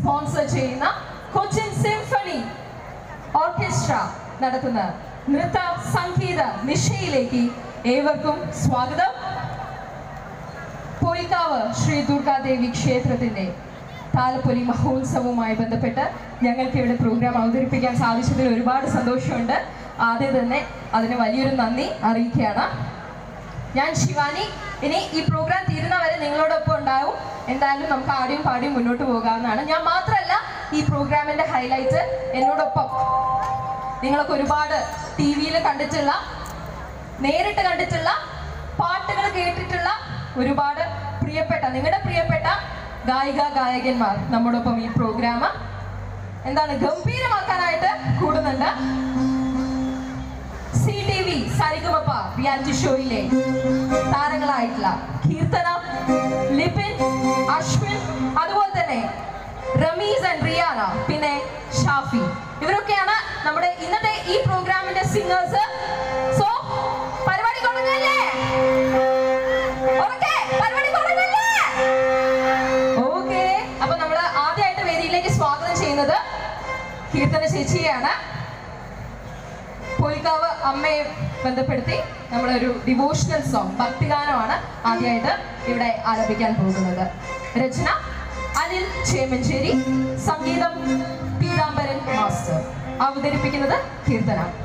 sponsor ചെയ്യുന്ന Cochin symphony orchestra നടത്തുന്ന നൃത്ത സംഗീത നിശയിലേക്ക് ഏവർക്കും സ്വാഗതം പൊയ്ക്കാവ് ശ്രീ ദുർഗാദേവി ക്ഷേത്രത്തിന്റെ താലപ്പൊലി മഹോത്സവവുമായി ബന്ധപ്പെട്ട് ഞങ്ങൾക്ക് ഇവിടെ പ്രോഗ്രാം അവതരിപ്പിക്കാൻ സാധിച്ചതിൽ ഒരുപാട് സന്തോഷമുണ്ട് ആദ്യം തന്നെ അതിന് വലിയൊരു നന്ദി അറിയിക്കുകയാണ് ഞാൻ ശിവാനി ഇനി ഈ പ്രോഗ്രാം തീരുന്നവരെ നിങ്ങളോടൊപ്പം ഉണ്ടാവും എന്തായാലും നമുക്ക് ആദ്യം പാടിയും മുന്നോട്ട് പോകാവുന്നതാണ് ഞാൻ മാത്രമല്ല ഈ പ്രോഗ്രാമിന്റെ ഹൈലൈറ്റ് എന്നോടൊപ്പം നിങ്ങളൊക്കെ ഒരുപാട് ടി വിയിൽ കണ്ടിട്ടുള്ള നേരിട്ട് കണ്ടിട്ടുള്ള പാട്ടുകൾ കേട്ടിട്ടുള്ള ഒരുപാട് പ്രിയപ്പെട്ട നിങ്ങളുടെ പ്രിയപ്പെട്ട ഗായിക ഗായകന്മാർ നമ്മോടൊപ്പം ഈ പ്രോഗ്രാം എന്താണ് ഗംഭീരമാക്കാനായിട്ട് കൂടുന്നുണ്ട് C T V Sarigamapa reality ഷോയിലെ താരങ്ങളായിട്ടുള്ള കീർത്തന ലിപിൻ അശ്വിൻ അതുപോലെ തന്നെ റമീസ് ആൻഡ് റിയാന പിന്നെ ഷാഫി ഇവരൊക്കെയാണ് നമ്മുടെ ഇന്നത്തെ ഈ പ്രോഗ്രാമിന്റെ സിംഗേഴ്സ് സോ പരിപാടി തുടങ്ങല്ലേ ഉറക്കെ, പരിപാടി തുടങ്ങല്ലേ ഓക്കെ അപ്പൊ നമ്മൾ ആദ്യമായിട്ട് വേദിയിലേക്ക് സ്വാഗതം ചെയ്യുന്നത് കീർത്തന ചേച്ചിയെയാണ് പൊയ്ക്കാവ് അമ്മയെ ബന്ധപ്പെടുത്തി നമ്മളൊരു ഡിവോഷണൽ സോങ് ഭക്തിഗാനമാണ് ആദ്യമായിട്ട് ഇവിടെ ആലപിക്കാൻ പോകുന്നത് രചന അനിൽ ചേമഞ്ചേരി സംഗീതം പീതാംബരൻ മാസ്റ്റർ അവതരിപ്പിക്കുന്നത് കീർത്തന